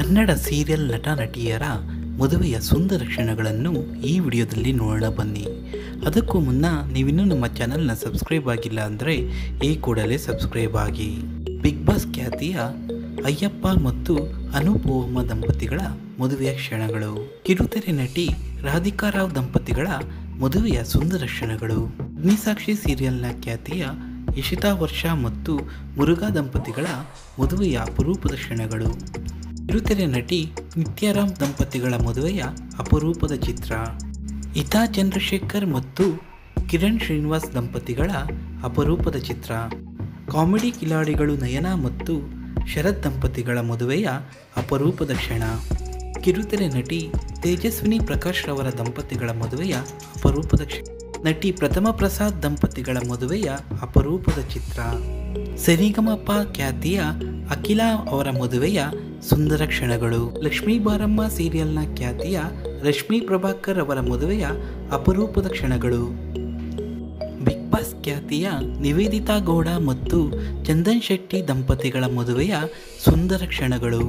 Kannada serial ನಟ ನಟಿಯರ ಮದುವೆಯ ಸುಂದರ ಕ್ಷಣಗಳನ್ನು ಈ ವಿಡಿಯೋದಲ್ಲಿ ನೋಡೋಣ ಬನ್ನಿ ಅದಕ್ಕೂ ಮುನ್ನ ನೀವಿನ್ನೂ ನಮ್ಮ ಚಾನಲ್ನ ಸಬ್ಸ್ಕ್ರೈಬ್ ಆಗಿಲ್ಲ ಅಂದರೆ ಈ ಕೂಡಲೇ ಸಬ್ಸ್ಕ್ರೈಬ್ ಆಗಿ ಬಿಗ್ ಬಾಸ್ ಖ್ಯಾತಿಯ ಅಯ್ಯಪ್ಪ ಮತ್ತು ಅನುಪೋಮ ದಂಪತಿಗಳ ಮದುವೆಯ ಕ್ಷಣಗಳು ಕಿರುತೆರೆ ನಟಿ ರಾಧಿಕಾ ರಾವ್ ದಂಪತಿಗಳ ಮದುವೆಯ ಸುಂದರ ಕ್ಷಣಗಳು ಅಗ್ನಿಸಾಕ್ಷಿ ಸೀರಿಯಲ್ನ ಖ್ಯಾತಿಯ ಇಶಿತಾ ವರ್ಷ ಮತ್ತು ಮುರುಘಾ ದಂಪತಿಗಳ ಮದುವೆಯ ಅಪರೂಪದ ಕ್ಷಣಗಳು ಕಿರುತೆರೆ ನಟಿ ನಿತ್ಯಾರಾಮ್ ದಂಪತಿಗಳ ಮದುವೆಯ ಅಪರೂಪದ ಚಿತ್ರ ಇತಾ ಚಂದ್ರಶೇಖರ್ ಮತ್ತು ಕಿರಣ್ ಶ್ರೀನಿವಾಸ್ ದಂಪತಿಗಳ ಅಪರೂಪದ ಚಿತ್ರ ಕಾಮಿಡಿ ಕಿಲಾಡಿಗಳು ನಯನ ಮತ್ತು ಶರತ್ ದಂಪತಿಗಳ ಮದುವೆಯ ಅಪರೂಪದ ಕ್ಷಣ ಕಿರುತೆರೆ ನಟಿ ತೇಜಸ್ವಿನಿ ಪ್ರಕಾಶ್ ರವರ ದಂಪತಿಗಳ ಮದುವೆಯ ಅಪರೂಪದ ಕ್ಷಣ ನಟಿ ಪ್ರಥಮ ಪ್ರಸಾದ್ ದಂಪತಿಗಳ ಮದುವೆಯ ಅಪರೂಪದ ಚಿತ್ರ ಸರಿಗಮಪ ಖ್ಯಾತಿಯ ಅಖಿಲಾ ಅವರ ಮದುವೆಯ ಸುಂದರ ಕ್ಷಣಗಳು ಲಕ್ಷ್ಮೀ ಬಾರಮ್ಮ ಸೀರಿಯಲ್ನ ಖ್ಯಾತಿಯ ರಶ್ಮಿ ಪ್ರಭಾಕರ್ ಅವರ ಮದುವೆಯ ಅಪರೂಪದ ಕ್ಷಣಗಳು ಬಿಗ್ ಬಾಸ್ ಖ್ಯಾತಿಯ ನಿವೇದಿತಾ ಗೌಡ ಮತ್ತು ಚಂದನ್ ಶೆಟ್ಟಿ ದಂಪತಿಗಳ ಮದುವೆಯ ಸುಂದರ ಕ್ಷಣಗಳು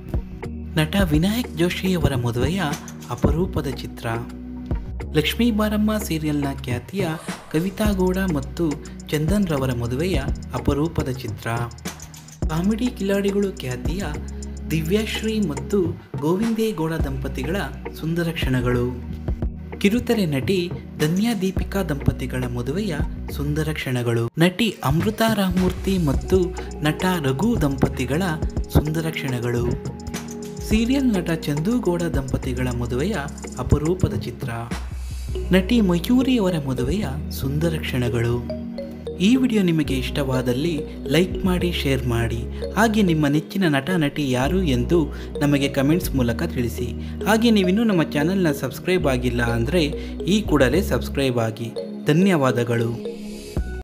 ನಟ ವಿನಾಯಕ್ ಜೋಶಿಯವರ ಮದುವೆಯ ಅಪರೂಪದ ಚಿತ್ರ ಲಕ್ಷ್ಮೀ ಬಾರಮ್ಮ ಸೀರಿಯಲ್ನ ಖ್ಯಾತಿಯ ಕವಿತಾ ಗೌಡ ಮತ್ತು ಚಂದನ್ ರವರ ಮದುವೆಯ ಅಪರೂಪದ ಚಿತ್ರ ಕಾಮಿಡಿ ಕಿಲಾಡಿಗಳು ಖ್ಯಾತಿಯ ದಿವ್ಯಾಶ್ರೀ ಮತ್ತು ಗೋವಿಂದೇಗೌಡ ದಂಪತಿಗಳ ಸುಂದರ ಕ್ಷಣಗಳು ಕಿರುತೆರೆ ನಟಿ ಧನ್ಯಾ ದೀಪಿಕಾ ದಂಪತಿಗಳ ಮದುವೆಯ ಸುಂದರ ಕ್ಷಣಗಳು ನಟಿ ಅಮೃತಾ ರಾಮಮೂರ್ತಿ ಮತ್ತು ನಟ ರಘು ದಂಪತಿಗಳ ಸುಂದರ ಕ್ಷಣಗಳು ಸೀರಿಯಲ್ ನಟ ಚಂದೂಗೌಡ ದಂಪತಿಗಳ ಮದುವೆಯ ಅಪರೂಪದ ಚಿತ್ರ ನಟಿ ಮಯೂರಿ ಅವರ ಮದುವೆಯ ಸುಂದರ ಕ್ಷಣಗಳು ಈ ವಿಡಿಯೋ ನಿಮಗೆ ಇಷ್ಟವಾದಲ್ಲಿ ಲೈಕ್ ಮಾಡಿ ಶೇರ್ ಮಾಡಿ ಹಾಗೆ ನಿಮ್ಮ ನೆಚ್ಚಿನ ನಟ ನಟಿ ಯಾರು ಎಂದು ನಮಗೆ ಕಮೆಂಟ್ಸ್ ಮೂಲಕ ತಿಳಿಸಿ ಹಾಗೆ ನೀವಿನ್ನೂ ನಮ್ಮ ಚಾನಲ್ನ ಸಬ್ಸ್ಕ್ರೈಬ್ ಆಗಿಲ್ಲ ಅಂದರೆ ಈ ಕೂಡಲೇ ಸಬ್ಸ್ಕ್ರೈಬ್ ಆಗಿ ಧನ್ಯವಾದಗಳು